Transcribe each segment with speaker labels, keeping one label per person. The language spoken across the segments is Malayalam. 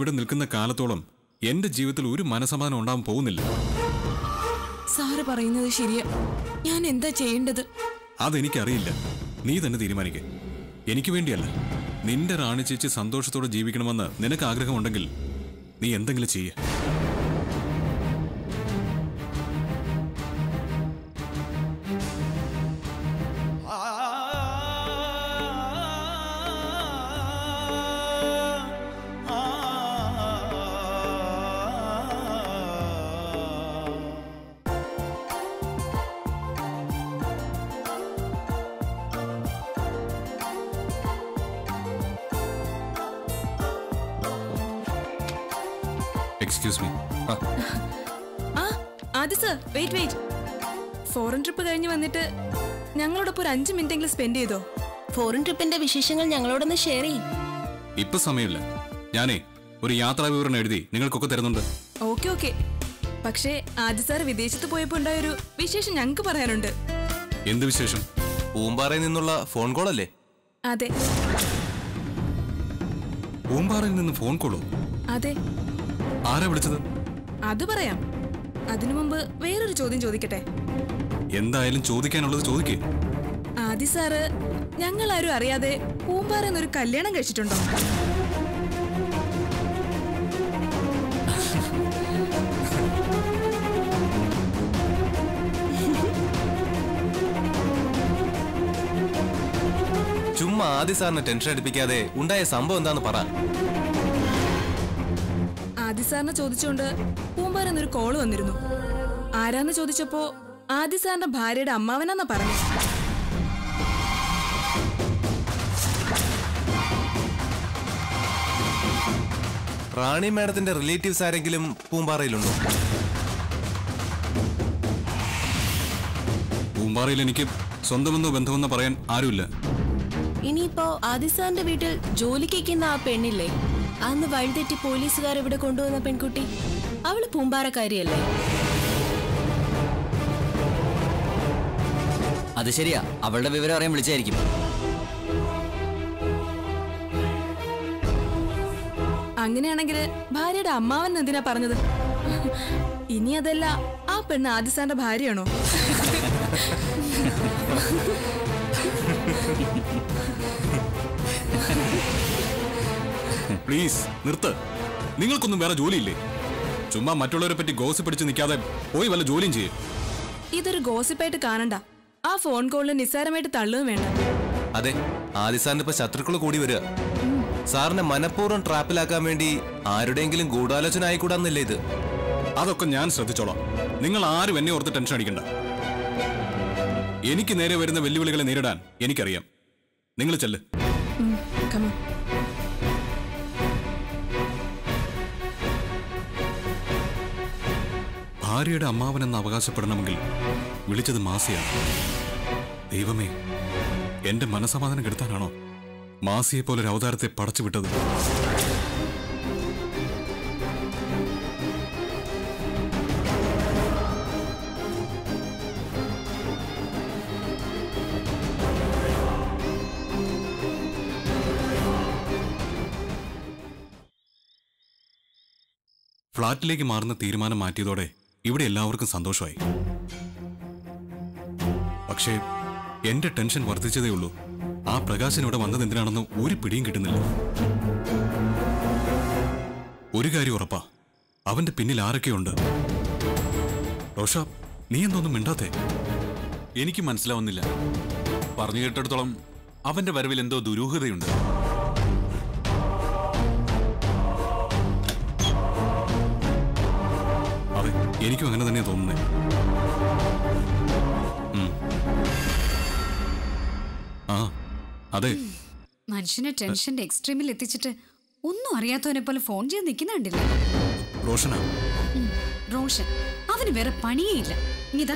Speaker 1: ഇവിടെ നിൽക്കുന്ന കാലത്തോളം എന്റെ ജീവിതത്തിൽ ഒരു മനസമാധാനം ഉണ്ടാവാൻ പോകുന്നില്ല
Speaker 2: സാറ് പറയുന്നത് ശരിയാ ഞാൻ എന്താ ചെയ്യേണ്ടത്
Speaker 1: അതെനിക്കറിയില്ല നീ തന്നെ തീരുമാനിക്കേ എനിക്ക് വേണ്ടിയല്ല നിന്റെ റാണി ചേച്ചി സന്തോഷത്തോടെ ജീവിക്കണമെന്ന് നിനക്ക് ആഗ്രഹമുണ്ടെങ്കിൽ നീ എന്തെങ്കിലും ചെയ്യ എക്സ്ക്യൂസ് മീ
Speaker 2: ആ ആദ്യ sir wait wait foreign trip കഴിഞ്ഞ് വന്നിട്ട് ഞങ്ങളോടൊപ്പം ഒരു അഞ്ച് മിനിറ്റ് എങ്കിലും സ്പെൻഡ് ചെയ്തോ
Speaker 3: ഫോറിൻ ട്രിപ്പിന്റെ വിശേഷങ്ങൾ ഞങ്ങളോടൊന്ന് ഷെയർ ചെയ്യും
Speaker 1: ഇപ്പൊ സമയമില്ല ഞാനേ ഒരു യാത്രാ വിവരണം എഴുതി നിങ്ങൾക്കൊക്കെ തരുന്നുണ്ട്
Speaker 2: ഓക്കെ ഓക്കെ പക്ഷേ ആദ്യ സാർ വിദേശത്ത് പോയപ്പോൾ ഉണ്ടായൊരു വിശേഷം ഞങ്ങൾക്ക് പറയാനുണ്ട്
Speaker 1: എന്ത് വിശേഷം
Speaker 4: പൂമ്പാറയിൽ നിന്നുള്ള ഫോൺ കോൾ അല്ലേ
Speaker 2: അതെ
Speaker 1: പൂമ്പാറയിൽ നിന്ന് ഫോൺ കോളോ
Speaker 2: അതെ
Speaker 1: ആരാ വിളിച്ചത്
Speaker 2: അത് പറയാം അതിനു മുമ്പ് വേറൊരു ചോദ്യം ചോദിക്കട്ടെ
Speaker 1: എന്തായാലും ചോദിക്കാനുള്ളത് ചോദിക്കേ
Speaker 2: ആദി സാറ് ഞങ്ങളാരും അറിയാതെ പൂമ്പാറ എന്നൊരു കല്യാണം കഴിച്ചിട്ടുണ്ടോ
Speaker 4: ചുമ്മാ ആദ്യ സാറിന് ടെൻഷൻ അടിപ്പിക്കാതെ ഉണ്ടായ സംഭവം എന്താന്ന് പറ
Speaker 2: ആദി സാറിനെ ചോദിച്ചുകൊണ്ട് പൂമ്പാറ എന്നൊരു കോള് വന്നിരുന്നു ആരാന്ന് ചോദിച്ചപ്പോ ആദി സാറിന്റെ ഭാര്യയുടെ അമ്മാവനാന്നാ പറഞ്ഞു
Speaker 4: റാണി മാഡത്തിന്റെ റിലേറ്റീവ്സ് ആരെങ്കിലും പൂമ്പാറയിലുണ്ടോ
Speaker 1: പൂമ്പാറയിൽ എനിക്ക് സ്വന്തമെന്നോ ബന്ധമെന്നോ പറയാൻ ആരുമില്ല
Speaker 3: ഇനിയിപ്പോ ആദിസാറിന്റെ വീട്ടിൽ ജോലിക്കേക്കുന്ന ആ പെണ്ണില്ലേ അന്ന് വഴിതെറ്റി പോലീസുകാർ ഇവിടെ കൊണ്ടുവന്ന പെൺകുട്ടി അവള് പൂമ്പാറക്കാരിയല്ലേ
Speaker 5: അത് ശരിയാ അവളുടെ വിവരം അറിയാൻ വിളിച്ചായിരിക്കും
Speaker 2: അങ്ങനെയാണെങ്കിൽ ഭാര്യയുടെ അമ്മാവൻ എന്തിനാ പറഞ്ഞത് ഇനി അതല്ല ആ പെണ്ണ് ആദി സാറിന്റെ ഭാര്യയാണോ
Speaker 1: പ്ലീസ് നിർത്ത് നിങ്ങൾക്കൊന്നും വേറെ ജോലിയില്ലേ ചുമ്മാ മറ്റുള്ളവരെ പറ്റി ഗോസ് പിടിച്ച് നിൽക്കാതെ പോയി വല്ല ജോലിയും ചെയ്യും
Speaker 2: ഇതൊരു ഗോസിപ്പായിട്ട് കാണണ്ട ആ ഫോൺ കോളിൽ നിസ്സാരമായിട്ട് തള്ളുകയും വേണ്ട
Speaker 4: അതെ ആദ്യ സാറിന് ഇപ്പൊ ശത്രുക്കൾ കൂടി വരിക സാറിനെ മനഃപൂർവ്വം ട്രാപ്പിലാക്കാൻ വേണ്ടി ആരുടെയെങ്കിലും ഗൂഢാലോചന ആയിക്കൂടാന്നല്ലേ ഇത്
Speaker 1: അതൊക്കെ ഞാൻ ശ്രദ്ധിച്ചോളാം നിങ്ങൾ ആരും എന്നെ ഓർത്ത് ടെൻഷൻ അടിക്കണ്ട എനിക്ക് നേരെ വരുന്ന വെല്ലുവിളികളെ നേരിടാൻ എനിക്കറിയാം നിങ്ങൾ ചെല്ല്
Speaker 2: Come on.
Speaker 1: ഭാര്യയുടെ അമ്മാവനെന്ന് അവകാശപ്പെടണമെങ്കിൽ വിളിച്ചത് മാസിയാണ് ദൈവമേ എന്റെ മനസമാധാനം കെടുത്താനാണോ മാസിയെ പോലെ ഒരു അവതാരത്തെ പടച്ചുവിട്ടത് ഫ്ളാറ്റിലേക്ക് മാറുന്ന തീരുമാനം മാറ്റിയതോടെ ഇവിടെ എല്ലാവർക്കും സന്തോഷമായി പക്ഷേ എന്റെ ടെൻഷൻ വർദ്ധിച്ചതേ ഉള്ളൂ ആ പ്രകാശൻ ഇവിടെ വന്നത് എന്തിനാണെന്ന് ഒരു പിടിയും കിട്ടുന്നില്ല ഒരു കാര്യം ഉറപ്പാ അവന്റെ പിന്നിൽ ആരൊക്കെയുണ്ട് റോഷ നീ എന്തോന്നും മിണ്ടാത്തേ
Speaker 6: എനിക്ക് മനസ്സിലാവുന്നില്ല പറഞ്ഞു കേട്ടിടത്തോളം അവന്റെ വരവിൽ എന്തോ ദുരൂഹതയുണ്ട്
Speaker 1: അതെ എനിക്കും അങ്ങനെ തന്നെയാ തോന്നുന്നേ ഉം. ആ അതെ
Speaker 7: മനുഷ്യനെ ടെൻഷന്റെ എക്സ്ട്രീമിൽ എത്തിച്ചിട്ട് ഒന്നും അറിയാത്തവനെ പോലെ ഫോൺ ചെയ്ത് നിൽക്കുന്ന കണ്ടില്ലേ
Speaker 1: റോഷനാ
Speaker 7: ഉം, റോഷൻ അവന് വേറെ പണിയേ ഇല്ല ഇനിതാ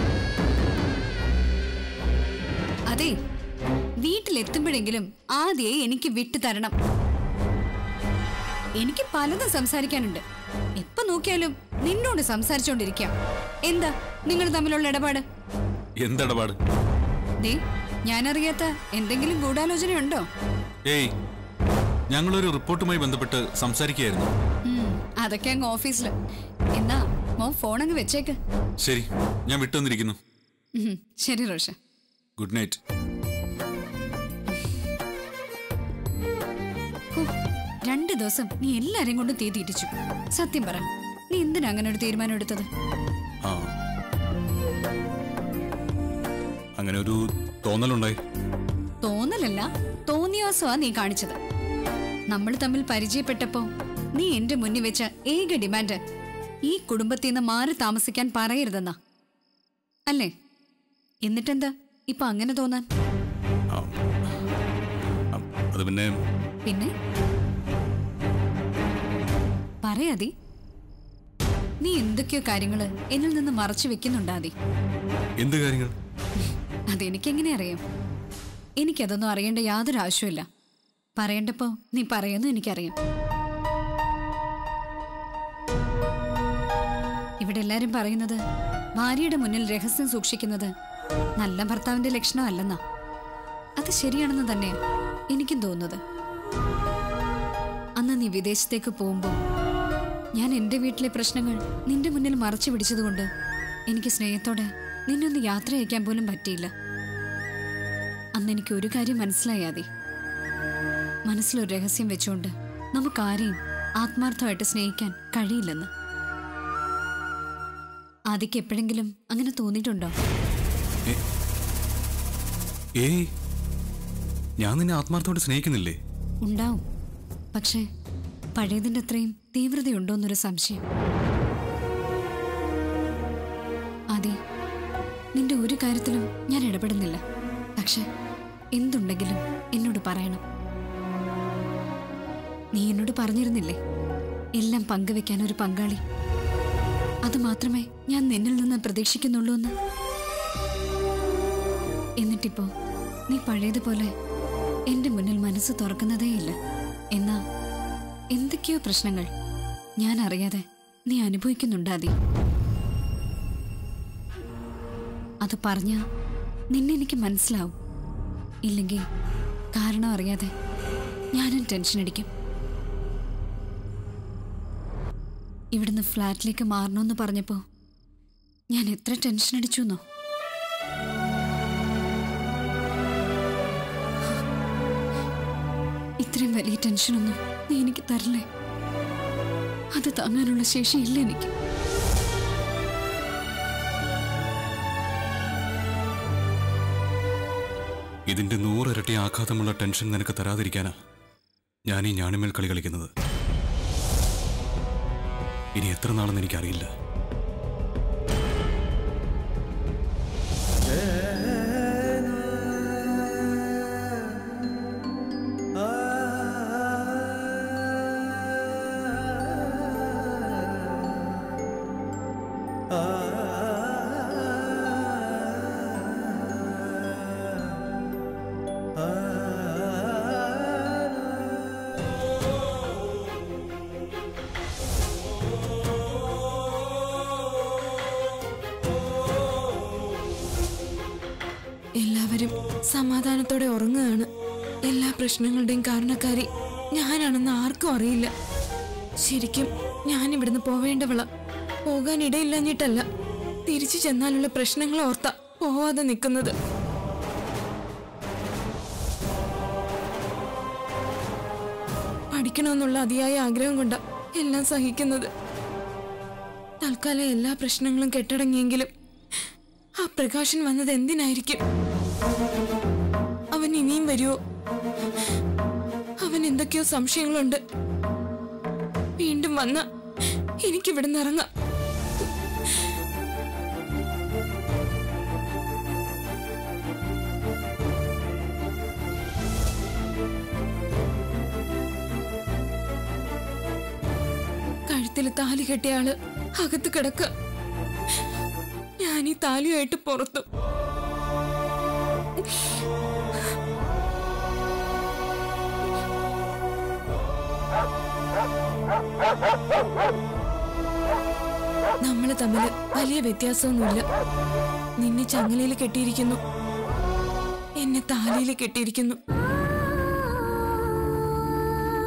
Speaker 7: അതെ വീട്ടിലെത്തുമ്പോഴെങ്കിലും ആദ്യേ എനിക്ക് വിട്ടു തരണം എനിക്ക് പലതും സംസാരിക്കാനുണ്ട് എപ്പോ നോക്കിയാലും നിന്നോട് സംസാരിച്ചോണ്ടിരിക്കാം എന്താ നിങ്ങൾ തമ്മിലുള്ള ഇടപാട്
Speaker 6: എന്തിടപാട്
Speaker 7: ദേ ഞാനറിയാത്ത എന്തെങ്കിലും ഗൂഢാലോചനയുണ്ടോ
Speaker 4: ഏയ്
Speaker 6: ഞങ്ങളൊരു റിപ്പോർട്ടുമായി ബന്ധപ്പെട്ട് സംസാരിക്കുകയായിരുന്നു
Speaker 7: ഉം, അതൊക്കെ അങ്ങ് ഓഫീസില് എന്നാ മോൻ ഫോൺ അങ്ങ് വെച്ചേക്ക്
Speaker 6: ശരി ഞാൻ വിട്ടുവന്നിരിക്കുന്നു
Speaker 7: ഉം, ശരി റോഷ
Speaker 6: ഗുഡ് നൈറ്റ്
Speaker 7: ഹോ, രണ്ട് ദിവസം നീ എല്ലാരെയും കൊണ്ടും തീ തീറ്റിച്ചു സത്യം പറ നീ എന്തിനാ അങ്ങനെ ഒരു തീരുമാനം എടുത്തത്
Speaker 1: ആ അങ്ങനെ ഒരു തോന്നലുണ്ടായി
Speaker 7: തോന്നലല്ല തോന്നിയാസമാ നീ കാണിച്ചത് നമ്മൾ തമ്മിൽ പരിചയപ്പെട്ടപ്പോ നീ എന്റെ മുന്നിൽ വെച്ച ഏക ഡിമാൻഡ് ഈ കുടുംബത്തിൽ നിന്ന് മാറി താമസിക്കാൻ പറയരുതെന്നാ അല്ലേ എന്നിട്ടെന്താ ഇപ്പൊ അങ്ങനെ തോന്നാൻ
Speaker 1: ആ. ആ, അത് പിന്നെ
Speaker 7: പിന്നെ പറയാതി നീ എന്തൊക്കെയോ കാര്യങ്ങള് എന്നിൽ നിന്ന് മറച്ചു വെക്കുന്നുണ്ടാതി
Speaker 1: എന്ത് കാര്യങ്ങൾ
Speaker 7: അതെനിക്കെങ്ങനെ അറിയാം എനിക്കതൊന്നും അറിയേണ്ട യാതൊരു ആവശ്യമില്ല പറയണ്ടപ്പോ നീ പറയുന്നു എനിക്കറിയാം ഇവിടെ എല്ലാരും പറയുന്നത് ഭാര്യയുടെ മുന്നിൽ രഹസ്യം സൂക്ഷിക്കുന്നത് നല്ല ഭർത്താവിന്റെ ലക്ഷണമല്ലെന്നാ അത് ശരിയാണെന്ന് തന്നെ എനിക്കും തോന്നുന്നത് അന്ന് നീ വിദേശത്തേക്ക് പോകുമ്പോൾ ഞാൻ എൻ്റെ വീട്ടിലെ പ്രശ്നങ്ങൾ നിന്റെ മുന്നിൽ മറച്ചു പിടിച്ചതുകൊണ്ട് എനിക്ക് സ്നേഹത്തോടെ നിന്നെ ഒന്ന് യാത്ര അയക്കാൻ പോലും പറ്റിയില്ല അന്ന് എനിക്ക് ഒരു കാര്യം മനസ്സിലായാതി മനസ്സിലൊരു രഹസ്യം വെച്ചുകൊണ്ട് നമുക്കാരെയും ആത്മാർത്ഥമായിട്ട് സ്നേഹിക്കാൻ കഴിയില്ലെന്ന് ആദിക്ക് എപ്പോഴെങ്കിലും അങ്ങനെ തോന്നിയിട്ടുണ്ടോ
Speaker 1: ഏയ് ഞാൻ നിന്നെ ആത്മാർത്ഥമായിട്ട് സ്നേഹിക്കുന്നില്ലേ
Speaker 7: ഉണ്ടാവും പക്ഷേ പഴയതിൻ്റെ അത്രയും തീവ്രതയുണ്ടോ എന്നൊരു സംശയം അതെ നിന്റെ ഒരു കാര്യത്തിലും ഞാൻ ഇടപെടുന്നില്ല പക്ഷെ എന്തുണ്ടെങ്കിലും എന്നോട് പറയണം നീ എന്നോട് പറഞ്ഞിരുന്നില്ലേ എല്ലാം പങ്കുവെക്കാൻ ഒരു പങ്കാളി അത് മാത്രമേ ഞാൻ നിന്നിൽ നിന്ന് പ്രതീക്ഷിക്കുന്നുള്ളൂ എന്ന് എന്നിട്ടിപ്പോ നീ പഴയതുപോലെ എന്റെ മുന്നിൽ മനസ്സ് തുറക്കുന്നതേയില്ല എന്നാ എന്തൊക്കെയോ പ്രശ്നങ്ങൾ ഞാൻ അറിയാതെ നീ അനുഭവിക്കുന്നുണ്ടാതി അത് പറഞ്ഞ നിന്നെ എനിക്ക് മനസ്സിലാവും ഇല്ലെങ്കിൽ കാരണം അറിയാതെ ഞാനും ടെൻഷൻ അടിക്കും ഇവിടുന്ന് ഫ്ലാറ്റിലേക്ക് മാറണമെന്ന് പറഞ്ഞപ്പോ ഞാൻ എത്ര ടെൻഷൻ അടിച്ചു എന്നോ ഇത്രയും വലിയ ടെൻഷനൊന്നും നീ എനിക്ക് തരില്ലേ അത് താങ്ങാനുള്ള ശേഷിയില്ല എനിക്ക്
Speaker 1: ഇതിന്റെ നൂറിരട്ടി ആഘാതമുള്ള ടെൻഷൻ നിനക്ക് തരാതിരിക്കാനാ ഞാൻ ഈ ഞാണിമേൽ കളി കളിക്കുന്നത് ഇനി എത്ര നാളെന്ന് എനിക്കറിയില്ല
Speaker 2: എല്ലാവരും സമാധാനത്തോടെ ഉറങ്ങുകയാണ് എല്ലാ പ്രശ്നങ്ങളുടെയും കാരണക്കാരി ഞാനാണെന്ന് ആർക്കും അറിയില്ല ശരിക്കും ഞാൻ ഇവിടുന്ന് പോവേണ്ടവള പോകാൻ ഇടയില്ലഞ്ഞിട്ടല്ല തിരിച്ചു ചെന്നാലുള്ള പ്രശ്നങ്ങൾ ഓർത്ത പോവാതെ നിൽക്കുന്നത് പഠിക്കണമെന്നുള്ള അതിയായ ആഗ്രഹം കൊണ്ടാ എല്ലാം സഹിക്കുന്നത് തൽക്കാലം എല്ലാ പ്രശ്നങ്ങളും കെട്ടടങ്ങിയെങ്കിലും ആ പ്രകാശൻ വന്നത് എന്തിനായിരിക്കും അവൻ ഇനിയും വരുമോ അവൻ എന്തൊക്കെയോ സംശയങ്ങളുണ്ട് വീണ്ടും വന്ന എനിക്കിവിടുന്ന് ഇറങ്ങാം കഴുത്തിൽ താലി കെട്ടിയ ആള് അകത്ത് കിടക്ക ഞാൻ ഈ താലിയായിട്ട് പുറത്തു നമ്മള് തമ്മിൽ വലിയ വ്യത്യാസമൊന്നുമില്ല നിന്നെ ചങ്ങലയിൽ കെട്ടിയിരിക്കുന്നു എന്നെ താലിയിൽ കെട്ടിയിരിക്കുന്നു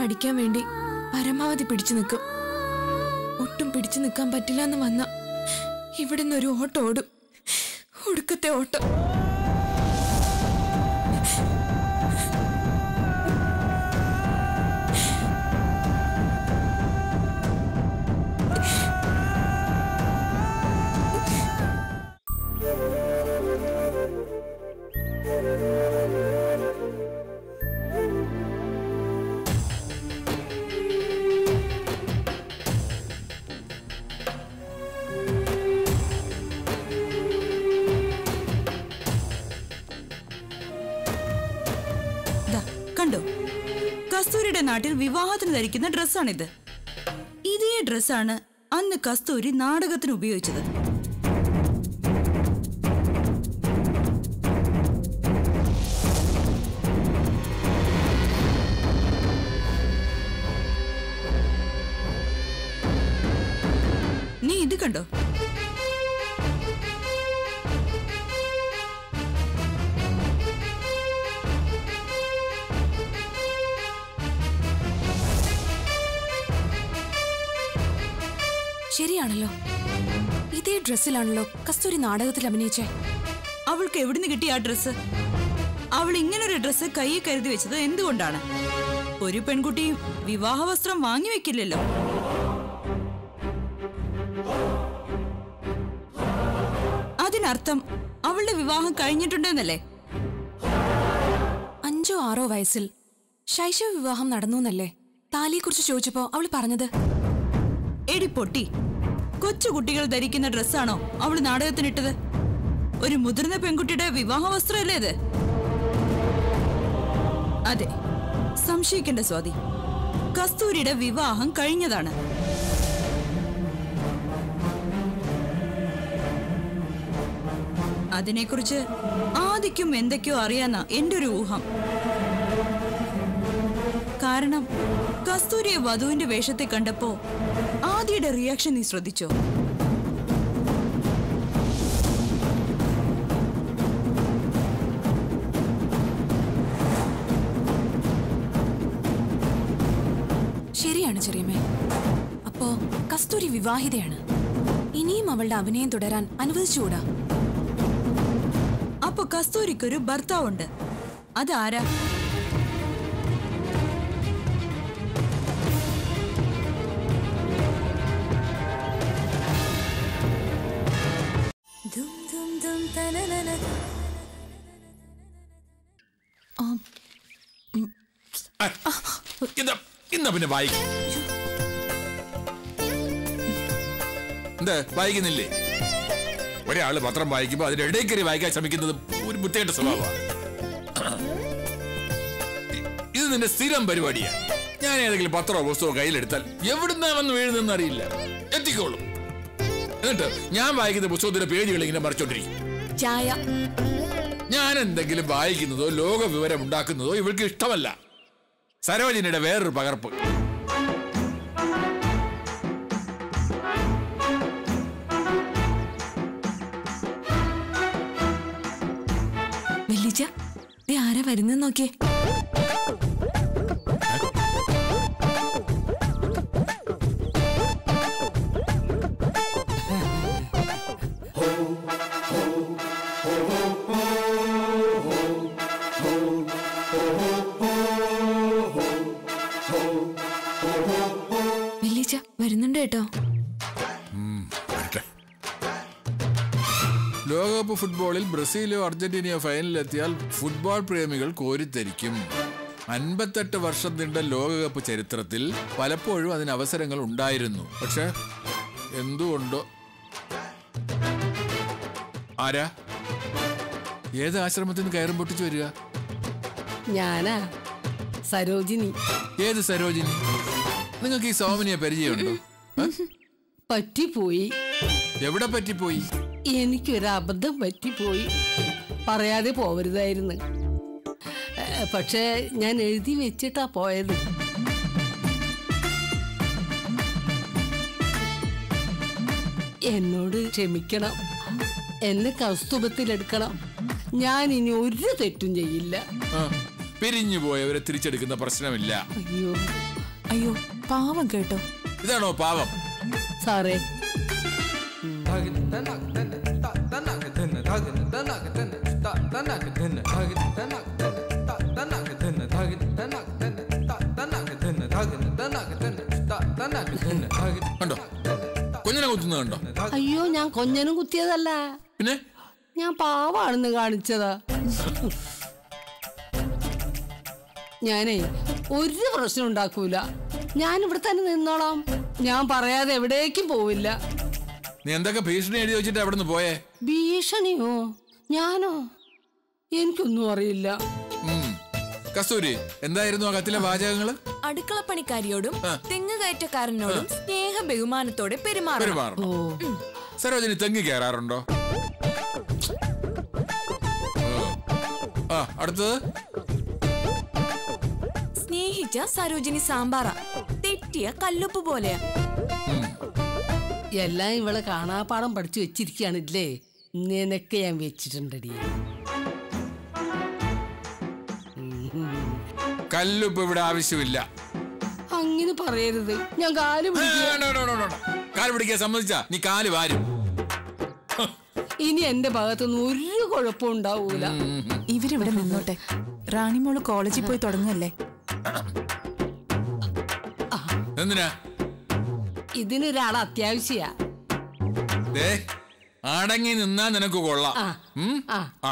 Speaker 2: പഠിക്കാൻ വേണ്ടി പരമാവധി പിടിച്ചു നിൽക്കും ഒട്ടും പിടിച്ചു നിൽക്കാൻ പറ്റില്ല എന്ന് വന്ന ഇവിടുന്ന് ഒരു ഓട്ടം ഓടും ഒടുക്കത്തെ ഓട്ടം
Speaker 8: ദാ, കണ്ടോ കസ്തൂരിയുടെ നാട്ടിൽ വിവാഹത്തിന് ധരിക്കുന്ന ഡ്രസ്സാണിത് ഇതേ ഡ്രസ്സാണ് അന്ന് കസ്തൂരി നാടകത്തിന് ഉപയോഗിച്ചത് നീ ഇത് കണ്ടോ
Speaker 2: ശരിയാണല്ലോ ഇതേ ഡ്രസ്സിലാണല്ലോ കസ്തൂരി നാടകത്തിൽ അഭിനയിച്ചേ
Speaker 8: അവൾക്ക് എവിടുന്ന് കിട്ടിയ ആ ഡ്രസ്സ് അവൾ ഇങ്ങനൊരു ഡ്രസ്സ് കയ്യിൽ കരുതി വെച്ചത് എന്തുകൊണ്ടാണ് ഒരു പെൺകുട്ടിയും വിവാഹ വസ്ത്രം വാങ്ങി വെക്കില്ലല്ലോ അതിനർത്ഥം അവളുടെ വിവാഹം കഴിഞ്ഞിട്ടുണ്ടെന്നല്ലേ
Speaker 2: അഞ്ചോ ആറോ വയസ്സിൽ ശൈശവ വിവാഹം നടന്നു എന്നല്ലേ താലിയെക്കുറിച്ച് ചോദിച്ചപ്പോ അവൾ പറഞ്ഞത്
Speaker 8: എടി പൊട്ടി കൊച്ചു കുട്ടികൾ ധരിക്കുന്ന ഡ്രസ്സാണോ അവൾ നാടകത്തിനിട്ടത് ഒരു മുതിർന്ന പെൺകുട്ടിയുടെ വിവാഹ വസ്ത്രമല്ലേ ഇത് അതെ സംശയിക്കേണ്ട സ്വാതി കസ്തൂരിയുടെ വിവാഹം കഴിഞ്ഞതാണ് അതിനെക്കുറിച്ച് ആദിക്കും എന്തൊക്കെയോ അറിയാന്ന എന്റെ ഒരു ഊഹം കാരണം കസ്തൂരിയെ വധുവിന്റെ വേഷത്തെ കണ്ടപ്പോ ആദിയുടെ റിയാക്ഷൻ നീ ശ്രദ്ധിച്ചോ
Speaker 2: ശരിയാണ് ചെറിയമ്മേ അപ്പോ കസ്തൂരി വിവാഹിതയാണ് ഇനിയും അവളുടെ അഭിനയം തുടരാൻ അനുവദിച്ചുകൂടാ
Speaker 8: അപ്പൊ കസ്തൂരിക്കൊരു ഭർത്താവുണ്ട് അതാരാ
Speaker 9: ഇന്ന ഇന്ന പിന്നെ വായിക്കും എന്താ വായിക്കുന്നില്ലേ ഒരാള് പത്രം വായിക്കുമ്പോ അതിന്റെ ഇടയിൽ കയറി വായിക്കാൻ ശ്രമിക്കുന്നത് ഒരു ബുദ്ധിയായിട്ട് സ്വഭാവമാണ് ഇത് നിന്റെ സ്ഥിരം പരിപാടിയാ ഞാൻ ഏതെങ്കിലും പത്രമോ പുസ്തകമോ കയ്യിലെടുത്താൽ എവിടുന്നാ വന്ന് വീഴുന്നെന്ന് അറിയില്ല എത്തിക്കോളും എന്നിട്ട് ഞാൻ വായിക്കുന്ന പുസ്തകത്തിന്റെ പേജുകൾ ഇങ്ങനെ മറിച്ചോണ്ടിരിക്കും
Speaker 2: ചായ
Speaker 9: ഞാൻ എന്തെങ്കിലും വായിക്കുന്നതോ ലോക വിവരം ഉണ്ടാക്കുന്നതോ ഇവൾക്ക് ഇഷ്ടമല്ല സരോജിനിയുടെ വേറൊരു പകർപ്പ്
Speaker 2: വെല്ലിച്ച ദേ ആരാ വരുന്നെന്ന് നോക്കിയേ വെല്ലിച്ച വരുന്നുണ്ട് കേട്ടോ
Speaker 9: വരട്ടെ. ലോകകപ്പ് ഫുട്ബോളിൽ ബ്രസീലോ അർജന്റീനയോ ഫൈനലിലെത്തിയാൽ ഫുട്ബോൾ പ്രേമികൾ കോരിത്തരിക്കും അൻപത്തെട്ട് വർഷം നീണ്ട ലോകകപ്പ് ചരിത്രത്തിൽ പലപ്പോഴും അതിന് അവസരങ്ങൾ ഉണ്ടായിരുന്നു പക്ഷെ എന്തുകൊണ്ടോ ആരാ ഏത് ആശ്രമത്തിൽ നിന്ന് കയറും പൊട്ടിച്ചു വരിക
Speaker 10: ഞാനാ സരോജിനി
Speaker 9: ഏത് സരോജിനി നിങ്ങൾക്ക് ഈ സോമനിയെ പരിചയമുണ്ടോ ഏ?
Speaker 10: പറ്റിപ്പോയി
Speaker 9: എവിടെ പറ്റിപ്പോയി
Speaker 10: എനിക്കൊരു അബദ്ധം പറ്റിപ്പോയി പറയാതെ പോവരുതായിരുന്നു ഏ, പക്ഷേ ഞാൻ എഴുതി വെച്ചിട്ടാ പോയത് എന്നോട് ക്ഷമിക്കണം എന്നെ കൗസ്തുഭത്തിലെടുക്കണം ഞാൻ ഇനി ഒരു തെറ്റും ചെയ്യില്ല
Speaker 9: ആ, പിരിഞ്ഞു പോയവരെ തിരിച്ചെടുക്കുന്ന പ്രശ്നമില്ല
Speaker 10: അയ്യോ
Speaker 8: അയ്യോ പാവം കേട്ടോ
Speaker 9: ഇതാണോ പാവം
Speaker 10: സാറേ
Speaker 9: കണ്ടോ കുഞ്ഞിനെ കുത്തുന്നത് കണ്ടോ
Speaker 10: അയ്യോ ഞാൻ കൊഞ്ഞനും കുത്തിയതല്ല
Speaker 9: പിന്നെ
Speaker 10: ഞാൻ പാവാണെന്ന് കാണിച്ചതാ ഞാനേ ഒരു പ്രശ്നം ഉണ്ടാക്കൂല ഞാൻ ഇവിടെ തന്നെ നിന്നോളാം ഞാൻ പറയാതെ എവിടേക്കും പോവില്ല
Speaker 9: നീ എന്തൊക്കെ ഭീഷണി എഴുതി വെച്ചിട്ട് അവിടെ നിന്ന് പോയേ
Speaker 10: ഭീഷണിയോ ഞാനോ എനിക്കൊന്നും അറിയില്ല
Speaker 9: ഉം. കസ്തൂരി എന്തായിരുന്നു ആ കത്തിലെ വാചകങ്ങള്
Speaker 2: അടുക്കളപ്പണിക്കാരിയോടും തെങ്ങ് കയറ്റക്കാരനോടും സ്നേഹ ബഹുമാനത്തോടെ പെരുമാറണം
Speaker 9: പെരുമാറണം സരോജിനി തെങ്ങി കയറാറുണ്ടോ ഓ. ആ അടുത്തത്
Speaker 2: സ്നേഹിച്ച സരോജിനി സാമ്പാറ തെറ്റിയ കല്ലുപ്പ് പോലെയാ
Speaker 10: എല്ലാം ഇവളെ കാണാപ്പാടം പഠിച്ചു വെച്ചിരിക്കുകയാണില്ലേ നിനക്ക് ഞാൻ വെച്ചിട്ടുണ്ടടി
Speaker 9: കല്ലുപ്പ് ഇവിടെ ആവശ്യമില്ല
Speaker 10: അങ്ങനെ പറയരുത് ഞാൻ കാല്
Speaker 9: ഏ,
Speaker 10: പിടിക്കുക
Speaker 9: വേണ്ട, വേണ്ട, വേണ്ട, വേണ്ട. കാല് പിടിക്കാൻ സമ്മതിച്ചാ നീ കാല് വാരും
Speaker 10: ഇനി എന്റെ ഭാഗത്തുനിന്ന് ഒരു കുഴപ്പവും ഉണ്ടാവൂല
Speaker 8: ഇവരിവിടെ നിന്നോട്ടെ റാണിമോള് കോളേജിൽ പോയി തുടങ്ങല്ലേ
Speaker 9: എന്തിനാ
Speaker 10: ഇതിനൊരാൾ അത്യാവശ്യ
Speaker 9: ദേ അടങ്ങി നിന്നാ നിനക്ക് കൊള്ളാം
Speaker 10: ആ.
Speaker 9: ഉം?
Speaker 10: ആ.
Speaker 9: ആ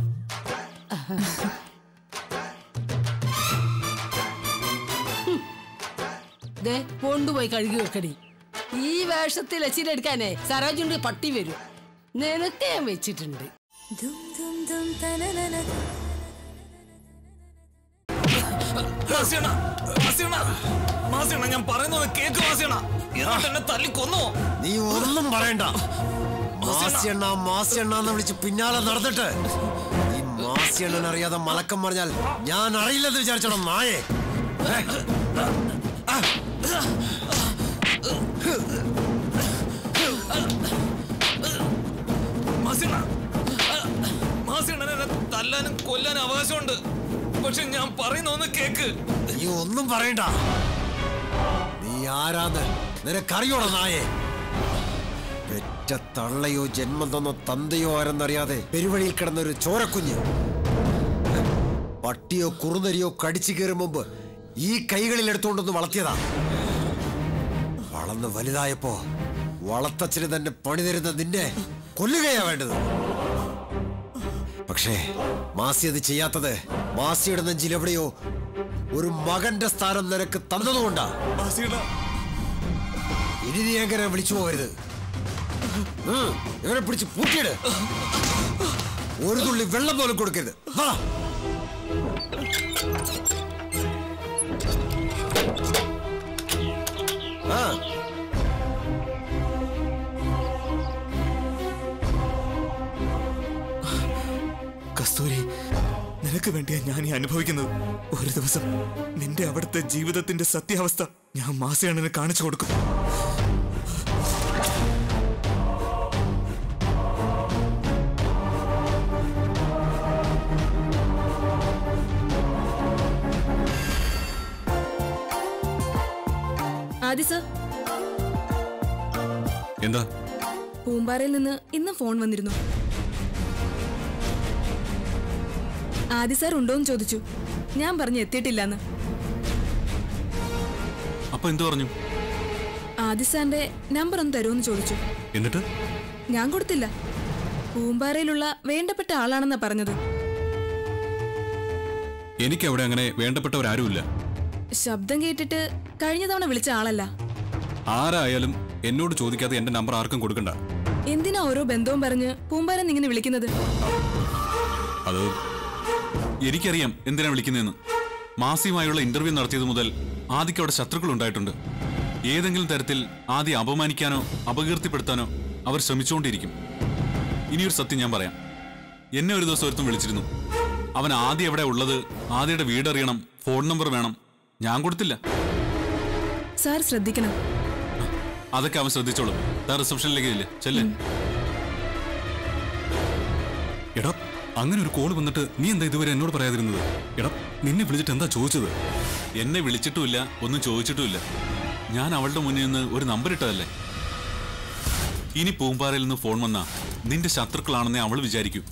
Speaker 10: ദേ കൊണ്ടുപോയി കഴുകി വെക്കടി ഈ വേഷത്തിൽ അച്ചിലെടുക്കാനേ സരോജുണ്ട് പട്ടി വരും നിനക്ക് ഞാൻ വെച്ചിട്ടുണ്ട്
Speaker 4: ഞാൻ പറയുന്നത് കേക്ക് മാസിയണ എന്നെ തല്ലി കൊന്നോ
Speaker 11: നീ ഒന്നും പറയണ്ട മാസ്യണ്ണ മാസ്യണ്ണ എന്ന് വിളിച്ച് പിന്നാലെ നടന്നിട്ട് ഈ മാസ്യണ്ണൻ അറിയാതെ മലക്കം പറഞ്ഞാൽ ഞാൻ അറിയില്ലെന്ന് വിചാരിച്ചോണം നായേ ഏ? ആ.
Speaker 4: മാസിയണ്ണ മാസിയണ്ണൻ എന്നെ തല്ലാനും കൊല്ലാനും അവകാശമുണ്ട് പക്ഷെ ഞാൻ പറയുന്ന ഒന്ന് കേക്ക്
Speaker 11: നീ ഒന്നും പറയണ്ട നീ ആരാന്ന് നിനക്കറിയോടാ നായേ പെറ്റ തള്ളയോ ജന്മം തന്ന തന്തയോ ആരെന്നറിയാതെ പെരുവഴിയിൽ കിടന്നൊരു ചോരക്കുഞ്ഞ് പട്ടിയോ കുറുനരിയോ കടിച്ചു കയറും മുമ്പ് ഈ കൈകളിൽ എടുത്തുകൊണ്ടൊന്ന് വളർത്തിയതാ വളർന്ന് വലുതായപ്പോ വളത്തച്ഛന് തന്നെ പണി തരുന്ന നിന്നെ കൊല്ലുകയാ വേണ്ടത് പക്ഷേ മാസി അത് ചെയ്യാത്തത് മാസിയുടെ നെഞ്ചിൽ എവിടെയോ ഒരു മകന്റെ സ്ഥാനം നിനക്ക് തന്നതുകൊണ്ടാ ഇനി നീ എങ്ങനെ വിളിച്ചു പോകരുത് ഉം, ഇവനെ പിടിച്ച് പൂട്ടിയിട് ഒരു തുള്ളി വെള്ളം പോലും കൊടുക്കരുത് വാ ആ
Speaker 12: കസ്തൂരി നിനക്ക് വേണ്ടിയാ ഞാൻ ഈ അനുഭവിക്കുന്നത് ഒരു ദിവസം നിന്റെ അവിടുത്തെ ജീവിതത്തിന്റെ സത്യാവസ്ഥ ഞാൻ മാസയാണെന്ന് കാണിച്ചു കൊടുക്കും
Speaker 2: ആദി സർ
Speaker 1: എന്താ
Speaker 2: പൂമ്പാറയിൽ നിന്ന് ഇന്ന് ഫോൺ വന്നിരുന്നു ആദി സാർ ഉണ്ടോന്ന് ചോദിച്ചു ഞാൻ പറഞ്ഞു എത്തിയിട്ടില്ലെന്ന്
Speaker 1: അപ്പൊ എന്തു പറഞ്ഞു
Speaker 2: ആദി സാറിന്റെ നമ്പർ ഒന്ന് തരുമെന്ന് ചോദിച്ചു
Speaker 1: എന്നിട്ട്
Speaker 2: ഞാൻ കൊടുത്തില്ല പൂമ്പാറയിലുള്ള വേണ്ടപ്പെട്ട ആളാണെന്നാ പറഞ്ഞത്
Speaker 1: എനിക്ക് അവിടെ അങ്ങനെ വേണ്ടപ്പെട്ടവരാരുമില്ല
Speaker 2: ശബ്ദം കേട്ടിട്ട് കഴിഞ്ഞ തവണ വിളിച്ച ആളല്ല
Speaker 1: ആരായാലും എന്നോട് ചോദിക്കാതെ എന്റെ നമ്പർ ആർക്കും കൊടുക്കണ്ട
Speaker 2: എന്തിനാ ഓരോ ബന്ധവും പറഞ്ഞ് പൂമ്പാരൻ ഇങ്ങനെ വിളിക്കുന്നത്
Speaker 1: അത് എനിക്കറിയാം എന്തിനാ വിളിക്കുന്നതെന്ന് മാസിയുമായുള്ള ഇന്റർവ്യൂ നടത്തിയത് മുതൽ ആദിക്ക് അവിടെ ശത്രുക്കൾ ഉണ്ടായിട്ടുണ്ട് ഏതെങ്കിലും തരത്തിൽ ആദ്യം അപമാനിക്കാനോ അപകീർത്തിപ്പെടുത്താനോ അവർ ശ്രമിച്ചുകൊണ്ടിരിക്കും ഇനിയൊരു സത്യം ഞാൻ പറയാം എന്നെ ഒരു ദിവസം ഒരുത്തും വിളിച്ചിരുന്നു അവൻ ആദ്യം എവിടെ ഉള്ളത് ആദ്യയുടെ വീടറിയണം ഫോൺ നമ്പർ വേണം ഞാൻ കൊടുത്തില്ല
Speaker 2: സാർ ശ്രദ്ധിക്കണം
Speaker 1: അതൊക്കെ അവൻ ശ്രദ്ധിച്ചോളും താ റിസപ്ഷനിലേക്ക് ഇല്ലേ ചെല്ലേ എടാ അങ്ങനെ ഒരു കോൾ വന്നിട്ട് നീ എന്താ ഇതുവരെ എന്നോട് പറയാതിരുന്നത് എടാ നിന്നെ വിളിച്ചിട്ട് എന്താ ചോദിച്ചത് എന്നെ വിളിച്ചിട്ടുമില്ല ഒന്നും ചോദിച്ചിട്ടുമില്ല ഞാൻ അവളുടെ മുന്നിൽ നിന്ന് ഒരു നമ്പർ ഇട്ടതല്ലേ ഇനി പൂമ്പാറയിൽ നിന്ന് ഫോൺ വന്നാ നിന്റെ ശത്രുക്കളാണെന്നേ അവൾ വിചാരിക്കൂ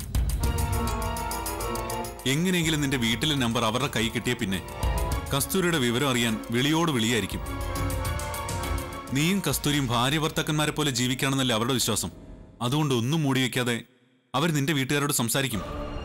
Speaker 1: എങ്ങനെയെങ്കിലും നിന്റെ വീട്ടിലെ നമ്പർ അവരുടെ കൈ കിട്ടിയ പിന്നെ കസ്തൂരിയുടെ വിവരം അറിയാൻ വിളിയോട് വിളിയായിരിക്കും നീയും കസ്തൂരിയും ഭാര്യ ഭർത്താക്കന്മാരെ പോലെ ജീവിക്കുകയാണെന്നല്ലേ അവരുടെ വിശ്വാസം അതുകൊണ്ട് ഒന്നും മൂടി വെക്കാതെ അവർ നിന്റെ വീട്ടുകാരോട് സംസാരിക്കും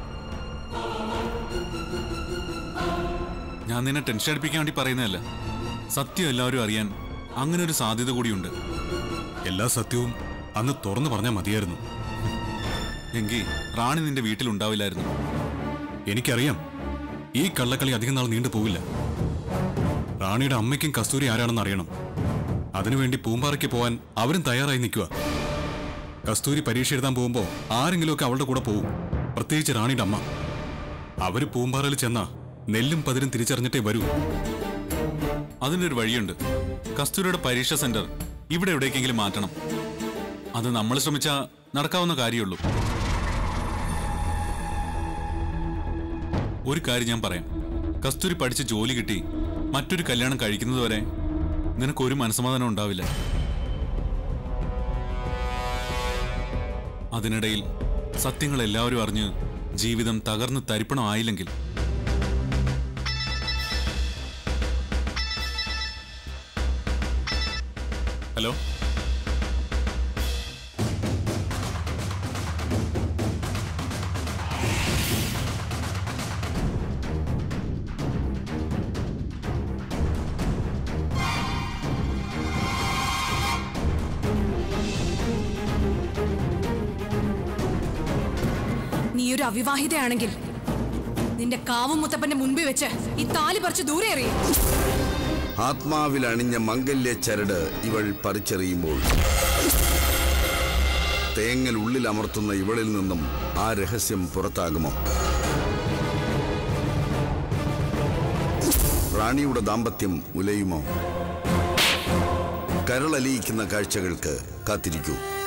Speaker 1: ഞാൻ നിന്നെ ടെൻഷൻ അടിപ്പിക്കാൻ വേണ്ടി പറയുന്നതല്ല സത്യം എല്ലാവരും അറിയാൻ അങ്ങനെ ഒരു സാധ്യത കൂടിയുണ്ട് എല്ലാ സത്യവും അന്ന് തുറന്നു പറഞ്ഞാൽ മതിയായിരുന്നു എങ്കിൽ റാണി നിന്റെ വീട്ടിലുണ്ടാവില്ലായിരുന്നു എനിക്കറിയാം ഈ കള്ളക്കളി അധികം നാൾ നീണ്ടു പോവില്ല റാണിയുടെ അമ്മയ്ക്കും കസ്തൂരി ആരാണെന്ന് അറിയണം അതിനുവേണ്ടി പൂമ്പാറയ്ക്ക് പോവാൻ അവരും തയ്യാറായി നിൽക്കുക കസ്തൂരി പരീക്ഷ എഴുതാൻ പോകുമ്പോൾ ആരെങ്കിലുമൊക്കെ അവളുടെ കൂടെ പോവും പ്രത്യേകിച്ച് റാണിയുടെ അമ്മ അവര് പൂമ്പാറയിൽ ചെന്നാ നെല്ലും പതിരും തിരിച്ചറിഞ്ഞിട്ടേ വരൂ അതിനൊരു വഴിയുണ്ട് കസ്തൂരിയുടെ പരീക്ഷ സെന്റർ ഇവിടെ എവിടേക്കെങ്കിലും മാറ്റണം അത് നമ്മൾ ശ്രമിച്ചാൽ നടക്കാവുന്ന കാര്യമുള്ളൂ ഒരു കാര്യം ഞാൻ പറയാം കസ്തൂരി പഠിച്ച് ജോലി കിട്ടി മറ്റൊരു കല്യാണം കഴിക്കുന്നത് വരെ നിനക്കൊരു മനസ്സമാധാനം ഉണ്ടാവില്ല അതിനിടയിൽ സത്യങ്ങൾ എല്ലാവരും അറിഞ്ഞ് ജീവിതം തകർന്ന് തരിപ്പണം ആയില്ലെങ്കിൽ ഹലോ
Speaker 13: നീ ഒരു അവിവാഹിതയാണെങ്കിൽ നിന്റെ കാവും മുത്തപ്പന്റെ മുൻപിൽ വെച്ച് ഈ താലി പറിച്ച് ദൂരെ എറിയും
Speaker 14: ആത്മാവിൽ അണിഞ്ഞ മംഗല്യ ചരട് ഇവൾ പറിച്ചെറിയുമ്പോൾ തേങ്ങൽ ഉള്ളിൽ അമർത്തുന്ന ഇവളിൽ നിന്നും ആ രഹസ്യം പുറത്താകുമോ റാണിയുടെ ദാമ്പത്യം ഉലയുമോ കരളലിയിക്കുന്ന കാഴ്ചകൾക്ക് കാത്തിരിക്കൂ